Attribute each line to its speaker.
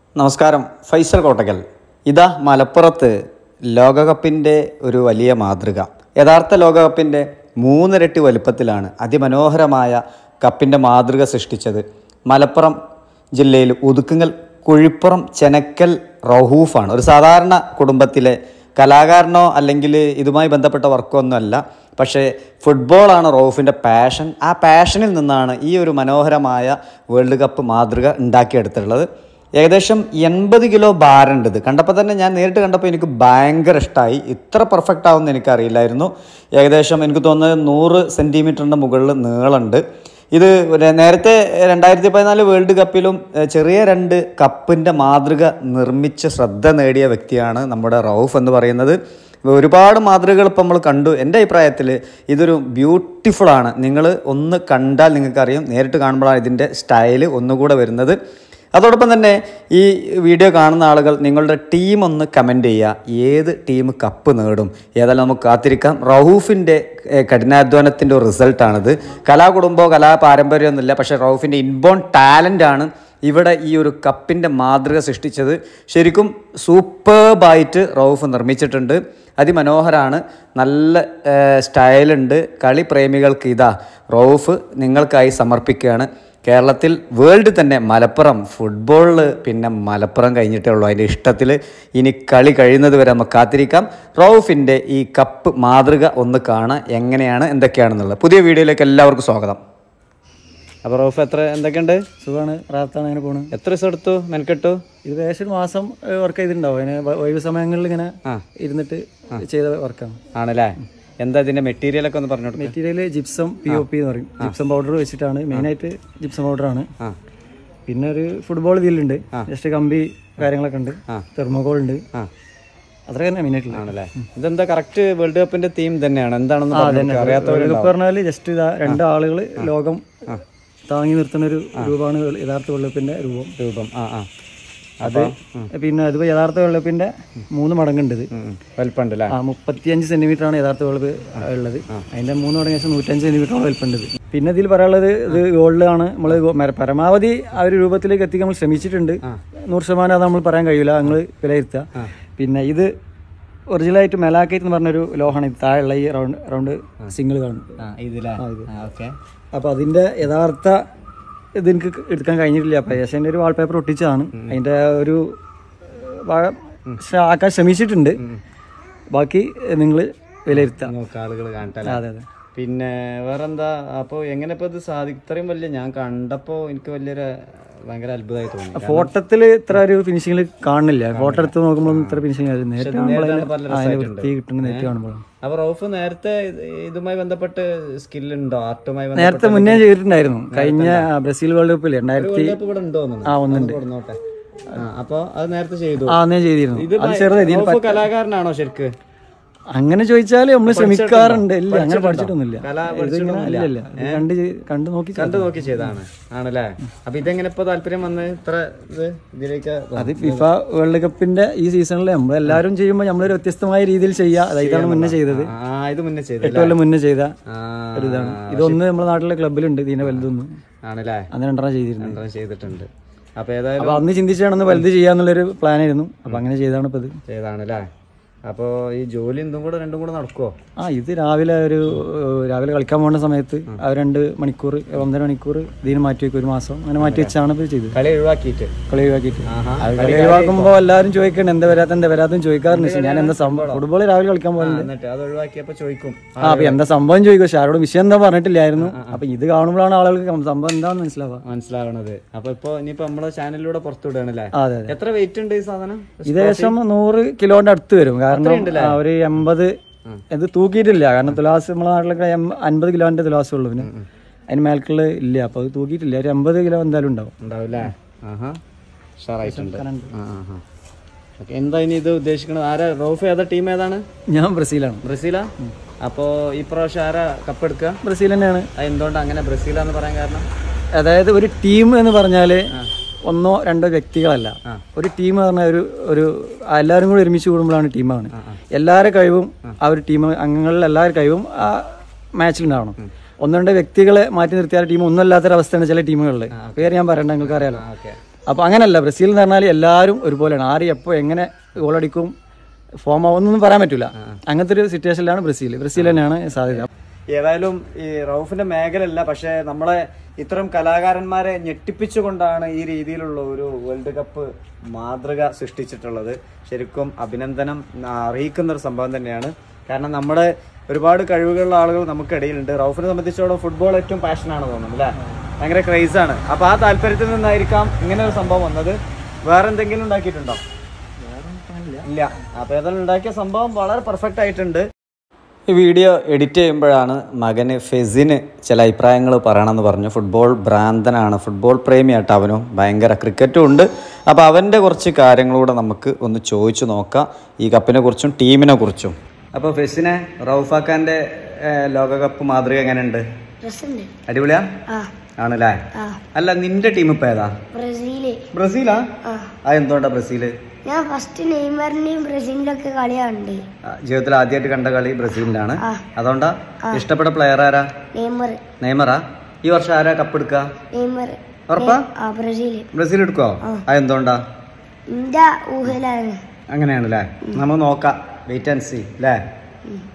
Speaker 1: നമസ്കാരം ഫൈസൽ കോട്ടക്കൽ ഇതാ മലപ്പുറത്ത് ലോകകപ്പിൻ്റെ ഒരു വലിയ മാതൃക യഥാർത്ഥ ലോകകപ്പിൻ്റെ മൂന്നിരട്ടി വലുപ്പത്തിലാണ് അതിമനോഹരമായ കപ്പിൻ്റെ മാതൃക സൃഷ്ടിച്ചത് മലപ്പുറം ജില്ലയിൽ ഒതുക്കുങ്ങൽ കുഴിപ്പുറം ചെനക്കൽ റഹൂഫാണ് ഒരു സാധാരണ കുടുംബത്തിലെ കലാകാരനോ അല്ലെങ്കിൽ ഇതുമായി ബന്ധപ്പെട്ട വർക്കോ ഒന്നുമല്ല പക്ഷേ ഫുട്ബോളാണ് റൌഫിൻ്റെ പാഷൻ ആ പാഷനിൽ നിന്നാണ് ഈ ഒരു മനോഹരമായ വേൾഡ് കപ്പ് മാതൃക ഉണ്ടാക്കിയെടുത്തിട്ടുള്ളത് ഏകദേശം എൺപത് കിലോ ഭാരമുണ്ട് ഇത് കണ്ടപ്പോൾ തന്നെ ഞാൻ നേരിട്ട് കണ്ടപ്പോൾ എനിക്ക് ഭയങ്കര ഇഷ്ടമായി ഇത്ര പെർഫെക്റ്റ് ആവുമെന്ന് എനിക്കറിയില്ലായിരുന്നു ഏകദേശം എനിക്ക് തോന്നുന്നത് നൂറ് സെൻറ്റിമീറ്ററിൻ്റെ മുകളിൽ നീളമുണ്ട് ഇത് ഒരു നേരത്തെ രണ്ടായിരത്തി പതിനാല് വേൾഡ് കപ്പിലും ഏഹ്, ചെറിയ രണ്ട് കപ്പിൻ്റെ മാതൃക നിർമ്മിച്ച് ശ്രദ്ധ നേടിയ വ്യക്തിയാണ് നമ്മുടെ റൌഫ് എന്ന് പറയുന്നത് ഒരുപാട് മാതൃകകൾ ഇപ്പം നമ്മൾ കണ്ടു എൻ്റെ അഭിപ്രായത്തിൽ ഇതൊരു ബ്യൂട്ടിഫുൾ ആണ് നിങ്ങൾ ഒന്ന് കണ്ടാൽ നിങ്ങൾക്കറിയാം നേരിട്ട് കാണുമ്പോഴാണ് ഇതിൻ്റെ സ്റ്റൈല് ഒന്നുകൂടെ വരുന്നത് അതോടൊപ്പം തന്നെ ഈ വീഡിയോ കാണുന്ന ആളുകൾ നിങ്ങളുടെ ടീം ഒന്ന് കമൻറ്റ് ചെയ്യുക ഏത് ടീം കപ്പ് നേടും ഏതായാലും നമുക്ക് കാത്തിരിക്കാം റഹൂഫിൻ്റെ ഏഹ്, കഠിനാധ്വാനത്തിൻ്റെ ഒരു റിസൾട്ടാണിത് കലാകുടുംബമോ കലാ പാരമ്പര്യമൊന്നുമില്ല പക്ഷേ റഹൂഫിൻ്റെ ഇൻബോൺ ടാലൻ്റാണ് ഇവിടെ ഈ ഒരു കപ്പിൻ്റെ മാതൃക സൃഷ്ടിച്ചത് ശരിക്കും സൂപ്പർബായിട്ട് റൌഫ് നിർമ്മിച്ചിട്ടുണ്ട് അതിമനോഹരമാണ് നല്ല ഏഹ്, സ്റ്റൈലുണ്ട് കളി പ്രേമികൾക്ക് ഇതാ റൌഫ് നിങ്ങൾക്കായി സമർപ്പിക്കുകയാണ് കേരളത്തിൽ വേൾഡ് തന്നെ മലപ്പുറം ഫുട്ബോളിൽ പിന്നെ മലപ്പുറം കഴിഞ്ഞിട്ടേ ഉള്ളൂ അതിൻ്റെ ഇഷ്ടത്തിൽ ഇനി കളി കഴിയുന്നത് വരെ നമുക്ക് കാത്തിരിക്കാം റൌഫിൻ്റെ ഈ കപ്പ് മാതൃക ഒന്ന് കാണാം എങ്ങനെയാണ് എന്തൊക്കെയാണെന്നുള്ളത് പുതിയ വീഡിയോയിലേക്ക് എല്ലാവർക്കും സ്വാഗതം അപ്പോൾ റൌഫ് എത്ര എന്തൊക്കെയുണ്ട്
Speaker 2: സുഖമാണ് റാത്താണ് അങ്ങനെ പോണ്
Speaker 1: എത്ര ദിവസം എടുത്തു മെനക്കെട്ടു
Speaker 2: ഇത് ഏകദേശം ഒരു മാസം വർക്ക് ചെയ്തിട്ടുണ്ടാവും അതിന് വ- ഒഴിവ് സമയങ്ങളിൽ ഇങ്ങനെ
Speaker 1: ആ.
Speaker 2: ഇരുന്നിട്ട് ചെയ്ത വർക്കാണ്
Speaker 1: ആണല്ലേ എന്താ ഇതിന്റെ മെറ്റീരിയൽ ഒക്കെ ഒന്ന് പറഞ്ഞു കൊടുക്കുക
Speaker 2: material gypsum P O P എന്ന് പറയും ജിപ്സം പൗഡർ വെച്ചിട്ടാണ് മെയിനായിട്ട് ജിപ്സം പൗഡറാണ്
Speaker 1: ആ
Speaker 2: പിന്നെ ഒരു ഫുട്ബോൾ ഇതിലുണ്ട് ജസ്റ്റ് കമ്പി കാര്യങ്ങളൊക്കെ ഉണ്ട് തെർമോകോൾ ഉണ്ട്
Speaker 1: ആ
Speaker 2: അത്ര തന്നെ മെയിനായിട്ടുള്ള
Speaker 1: ആണല്ലേ ഇതെന്താ കറക്റ്റ് വേൾഡ് കപ്പിന്റെ തീം തന്നെയാണ് എന്താണെന്ന് പറഞ്ഞു കൊടുക്കുക. അറിയാത്തവർ
Speaker 2: വേൾഡ് കപ്പ് പറഞ്ഞാൽ ജസ്റ്റ് ഇതാ രണ്ട് ആളുകൾ ലോകം താങ്ങി നിർത്തുന്ന ഒരു രൂപമാണ് വേൾ- യഥാർത്ഥ വേൾഡ് കപ്പിന്റെ രൂപം
Speaker 1: രൂപം ആ ആ
Speaker 2: അത് പിന്നെ അതിപ്പോ യഥാർത്ഥ വേൾഡ് കപ്പിന്റെ മൂന്ന് മടങ്ങുണ്ട് ഇത്
Speaker 1: വലിപ്പമുണ്ട് അല്ലേ
Speaker 2: ആ മുപ്പത്തിയഞ്ച് സെന്റിമീറ്റർ ആണ് യഥാർത്ഥ വെളുപ്പ് ഉള്ളത് അതിന്റെ മൂന്ന് മടങ്ങ് ശേഷം നൂറ്റഞ്ച് സെന്റിമീറ്ററോളം വലിപ്പുണ്ട് പിന്നെ ഇതിൽ പറയാനുള്ളത് ഇത് ഗോൾഡിലാണ് നമ്മൾ പരമാവധി ആ ഒരു രൂപത്തിലേക്ക് എത്തിക്കാൻ നമ്മൾ ശ്രമിച്ചിട്ടുണ്ട് നൂറ് ശതമാനം അത് നമ്മൾ പറയാൻ കഴിയില്ല നമ്മൾ വിലയിരുത്തുക പിന്നെ ഇത് ഒറിജിനലായിട്ട് മെലാക്കൈറ്റ് എന്ന് പറഞ്ഞൊരു ലോഹമാണ് ഇത് താഴെയുള്ള ഈ റൗണ്ട് റൗണ്ട് സിംഗിൾ കാണുന്നത്
Speaker 1: ആ ഇതില്ലേ
Speaker 2: ആ, ഇത്.
Speaker 1: ഓക്കെ
Speaker 2: അപ്പോൾ അതിന്റെ യഥാർത്ഥ ഇത് എനിക്ക് എടുക്കാൻ കഴിഞ്ഞിട്ടില്ല അപ്പോൾ ഏഷ്യൻ്റെ ഒരു വാൾപേപ്പർ ഒട്ടിച്ചതാണ് അതിന്റെ ഒരു ഭാഗം ശ്ര- ആക്കാൻ ശ്രമിച്ചിട്ടുണ്ട് ബാക്കി നിങ്ങൾ വിലയിരുത്താം
Speaker 1: നോക്കാം ആളുകൾ കാണട്ടെ
Speaker 2: അതെ അതെ
Speaker 1: പിന്നെ വേറെന്താ അപ്പോൾ എങ്ങനെ ഇപ്പൊ ഇത് സാധി ഇത്രയും വലിയ ഞാൻ കണ്ടപ്പോ എനിക്ക് വലിയൊരു ഭയങ്കര അത്ഭുതമായി തോന്നി
Speaker 2: ഫോട്ടോത്തിൽ ഇത്ര ഒരു ഫിനിഷിങ്ങിൽ കാണുന്നില്ല ഫോട്ടോ എടുത്ത് നോക്കുമ്പോൾ ഇത്ര ഫിനിഷിങ് നേരിട്ട് കാണുമ്പോൾ
Speaker 1: നേരിട്ടാണ് പല
Speaker 2: അതിന് വൃത്തി കിട്ടുന്നത് നേരിട്ട് കാണുമ്പോൾ
Speaker 1: അപ്പൊ റൌഫ് നേരത്തെ ഇത് ഇതുമായി ബന്ധപ്പെട്ട് സ്കില്ലുണ്ടോ ആർട്ടുമായി
Speaker 2: നേരത്തെ മുന്നേ ചെയ്തിട്ടുണ്ടായിരുന്നു കഴിഞ്ഞ ബ്രസീൽ വേൾഡ് കപ്പിൽ രണ്ടായിരത്തി
Speaker 1: ബന്ധപ്പെട്ട് ഇവിടെ ഉണ്ടോ എന്ന്
Speaker 2: ആ ഒന്നുണ്ട്
Speaker 1: കൊടുന്നോട്ടെ ആ അപ്പൊ അത് നേരത്തെ ചെയ്തു
Speaker 2: ആ അന്നേ ചെയ്തിരുന്നു
Speaker 1: ഇത്
Speaker 2: അത് ചെറുതായി ഇതിന്
Speaker 1: റൌഫ് കലാകാരനാണോ ശരിക്ക്
Speaker 2: അങ്ങനെ ചോദിച്ചാൽ നമ്മൾ ശ്രമിക്കാറുണ്ട് ഇല്ല അങ്ങനെ പഠിച്ചിട്ടൊന്നുമില്ല
Speaker 1: കല
Speaker 2: ഇതിങ്ങനെ ഇല്ല ഇല്ല ഇത് കണ്ട് ചെയ്- കണ്ട് നോക്കി
Speaker 1: കണ്ടു നോക്കി ചെയ്താണ് ആണല്ലേ അപ്പൊ ഇതെങ്ങനെ ഇപ്പൊ താല്പര്യം വന്ന് ഇത്ര ഇത് ഇതിലേക്ക്
Speaker 2: അത് ഫിഫ വേൾഡ് കപ്പിന്റെ ഈ സീസണിൽ നമ്മൾ എല്ലാവരും ചെയ്യുമ്പോൾ നമ്മളൊരു വ്യത്യസ്തമായ രീതിയിൽ ചെയ്യുക അതായത് ഇതാണ് മുന്നേ ചെയ്തത്
Speaker 1: ആ ഇത് മുന്നേ ചെയ്തു
Speaker 2: എട്ട് കൊല്ലം മുന്നേ ചെയ്ത
Speaker 1: ആ
Speaker 2: ഒരു ഇതാണ് ഇതൊന്ന് നമ്മുടെ നാട്ടിലെ ക്ലബിലുണ്ട് ഇതിന്റെ വലുതൊന്ന്
Speaker 1: ആണല്ലേ
Speaker 2: അന്ന് രണ്ടെണ്ണം ചെയ്തിരുന്നത്
Speaker 1: രണ്ടെണ്ണം ചെയ്തിട്ടുണ്ട് അപ്പൊ ഏതായാലും
Speaker 2: അപ്പൊ അന്ന് ചിന്തിച്ചാണ് വലുത് ചെയ്യാന്നുള്ളൊരു പ്ലാൻ ആയിരുന്നു അപ്പൊ അങ്ങനെ ചെയ്താണ് ഇപ്പൊ ഇത്
Speaker 1: ചെയ്താണല്ലേ അപ്പൊ ഈ ജോലി എന്തും കൂടെ രണ്ടും കൂടെ നടക്കുവോ
Speaker 2: ആ ഇത് രാവിലെ ഒരു ഏഹ്, രാവിലെ കളിക്കാൻ പോകുന്ന സമയത്ത് ആ രണ്ട് മണിക്കൂർ ഒന്നര മണിക്കൂർ ഇതിന് മാറ്റി വെക്കും ഒരു മാസം അങ്ങനെ മാറ്റി വെച്ചാണ് ഇപ്പൊ ചെയ്തത്
Speaker 1: കളി ഒഴിവാക്കിയിട്ട്
Speaker 2: കളി ഒഴിവാക്കിയിട്ട്
Speaker 1: ആഹാ.
Speaker 2: അത് കളി ഒഴിവാക്കുമ്പോൾ എല്ലാവരും ചോദിക്കണം എന്താ വരാത്ത എന്താ വരാത്തും ചോദിക്കാറുണ്ട് പക്ഷേ ഞാൻ എന്താ സംഭവം ഫുട്ബോൾ രാവിലെ കളിക്കാൻ പോകുന്നത്
Speaker 1: എന്നിട്ട് അത് ഒഴിവാക്കിയപ്പോ ചോദിക്കും
Speaker 2: ആ അപ്പൊ എന്താ സംഭവം ചോദിക്കും പക്ഷെ ആരോട് വിഷയം എന്താ പറഞ്ഞിട്ടില്ലായിരുന്നു അപ്പൊ ഇത് കാണുമ്പോഴാണ് ആളുകൾക്ക് സംഭവം എന്താണെന്ന് മനസ്സിലാവുക
Speaker 1: മനസ്സിലാവണത് അപ്പൊ ഇപ്പൊ ഇനിയിപ്പോ നമ്മളെ ചാനലിലൂടെ പുറത്തു വിടുകയാണല്ലേ
Speaker 2: ആ, അതെ അതെ
Speaker 1: എത്ര വെയിറ്റ് ഉണ്ട് ഈ സാധനം
Speaker 2: ഇത് ഏകദേശം നൂറ് കിലോന്റെ അടുത്ത് വരും കാരണം ആ, ഒരു എൺപത് ഇത് തൂക്കിയിട്ടില്ല കാരണം തുലാസ് നമ്മളെ നാട്ടിലൊക്കെ എം- അൻപത് കിലോന്റെ തുലാസേ ഉള്ളൂ പിന്നെ അതിന് മേൽക്കുള്ള ഇല്ല അപ്പൊ അത് തൂക്കിയിട്ടില്ല ഒരു എൺപത് കിലോ എന്തായാലും ഉണ്ടാവും
Speaker 1: ഉണ്ടാവില്ലേ ആഹാ ഉഷാറായിട്ടുണ്ട് ആ, ആ, ആ. ഓക്കേ, എന്താ ഇനി ഇത് ഉദ്ദേശിക്കണത് ആരാ റോഫ് ഏതാ ടീം ഏതാണ്
Speaker 2: ഞാൻ ബ്രസീലാണ്
Speaker 1: ബ്രസീലാ അപ്പോ ഈ പ്രാവശ്യം ആരാ കപ്പ് എടുക്കുക
Speaker 2: ബ്രസീൽ തന്നെയാണ്
Speaker 1: അത് എന്തുകൊണ്ട് അങ്ങനെ ബ്രസീലാന്ന് പറയാൻ കാരണം
Speaker 2: അതായത് ഒരു ടീം എന്ന് പറഞ്ഞാല് ഒന്നോ രണ്ടോ വ്യക്തികളല്ല ഒരു ടീം പറഞ്ഞ ഒരു ഒരു എല്ലാവരും കൂടി ഒരുമിച്ച് കൂടുമ്പോഴാണ് ടീമാണ് എല്ലാവരുടെ കഴിവും ആ ഒരു ടീം അംഗങ്ങളിൽ എല്ലാവരുടെ കഴിവും ആ മാച്ചിലുണ്ടാവണം ഒന്ന് രണ്ട് വ്യക്തികളെ മാറ്റി നിർത്തിയാൽ ടീം ഒന്നും അല്ലാത്തൊരവസ്ഥയാണ് ചില ടീമുകളിൽ പേര് ഞാൻ പറയണ്ട നിങ്ങൾക്ക് അറിയാലോ
Speaker 1: ഓക്കെ
Speaker 2: അപ്പോൾ അങ്ങനെയല്ല ബ്രസീൽ എന്ന് പറഞ്ഞാൽ എല്ലാവരും ഒരുപോലെയാണ് ആര് എപ്പോൾ എങ്ങനെ ഗോളടിക്കും ഫോം ആവുന്നൊന്നും പറയാൻ പറ്റില്ല അങ്ങനത്തെ ഒരു സിറ്റുവേഷനിലാണ് ബ്രസീൽ ബ്രസീൽ തന്നെയാണ് സാധ്യത
Speaker 1: ഏതായാലും ഈ റൌഫിന്റെ മേഖലയല്ല പക്ഷെ നമ്മളെ ഇത്തരം കലാകാരന്മാരെ ഞെട്ടിപ്പിച്ചുകൊണ്ടാണ് ഈ രീതിയിലുള്ള ഒരു വേൾഡ് കപ്പ് മാതൃക സൃഷ്ടിച്ചിട്ടുള്ളത് ശരിക്കും അഭിനന്ദനം അറിയിക്കുന്ന ഒരു സംഭവം തന്നെയാണ് കാരണം നമ്മുടെ ഒരുപാട് കഴിവുകളുള്ള ആളുകൾ നമുക്കിടയിലുണ്ട് റൌഫിനെ സംബന്ധിച്ചോളം ഫുട്ബോൾ ഏറ്റവും പാഷനാണ് തോന്നുന്നു അല്ലേ ഭയങ്കര ക്രൈസാണ് അപ്പൊ ആ താല്പര്യത്തിൽ നിന്നായിരിക്കാം ഇങ്ങനെ ഒരു സംഭവം വന്നത് വേറെ എന്തെങ്കിലും ഉണ്ടാക്കിയിട്ടുണ്ടോ ഇല്ല അപ്പൊ ഏതായാലും ഉണ്ടാക്കിയ സംഭവം വളരെ പെർഫെക്റ്റ് ആയിട്ടുണ്ട് ഈ വീഡിയോ എഡിറ്റ് ചെയ്യുമ്പോഴാണ് മകന് ഫെസിന് ചില അഭിപ്രായങ്ങൾ പറയണമെന്ന് പറഞ്ഞു ഫുട്ബോൾ ഭ്രാന്തനാണ് ഫുട്ബോൾ പ്രേമിയായിട്ട് അവനും ഭയങ്കര ക്രിക്കറ്റും ഉണ്ട് അപ്പോൾ അവൻ്റെ കുറച്ച് കാര്യങ്ങളൂടെ നമുക്ക് ഒന്ന് ചോദിച്ചു നോക്കാം ഈ കപ്പിനെ കുറിച്ചും ടീമിനെ കുറിച്ചും അപ്പോൾ ഫെസിനെ റൌഫാക്കാൻ്റെ ലോകകപ്പ് മാതൃക എങ്ങനെയുണ്ട്
Speaker 3: പ്രസന്റ്
Speaker 1: അടിപൊളിയാ
Speaker 3: ആ
Speaker 1: ആണല്ലേ
Speaker 3: ആ
Speaker 1: അല്ല നിന്റെ ടീം ഇപ്പം ഏതാ
Speaker 3: ബ്രസീല്
Speaker 1: ബ്രസീലാ
Speaker 3: ആ
Speaker 1: ആ എന്തുകൊണ്ടാ ബ്രസീല്
Speaker 3: ഞാൻ ഫസ്റ്റ് നെയ്മറിന്റെയും ബ്രസീലിന്റെ ഒക്കെ കളിയാണ്ട്
Speaker 1: ആ, ജീവിതത്തിൽ ആദ്യമായിട്ട് കണ്ട കളി ബ്രസീലിലാണ്
Speaker 3: ആ.
Speaker 1: അതുകൊണ്ടാ ഇഷ്ടപ്പെട്ട പ്ലെയർ ആരാ
Speaker 3: നെയ്മർ
Speaker 1: നെയ്മറാ ഈ വർഷം ആരാ കപ്പ് എടുക്കുക
Speaker 3: നെയ്മർ
Speaker 1: ഉറപ്പാ
Speaker 3: ആ ബ്രസീല്
Speaker 1: ബ്രസീൽ എടുക്കോ ആ എന്തുകൊണ്ടാ
Speaker 3: എന്റെ ഊഹലാണ്
Speaker 1: അങ്ങനെയാണല്ലേ നമ്മൾ നോക്കാം വെയിറ്റ് ആൻഡ് സി അല്ലേ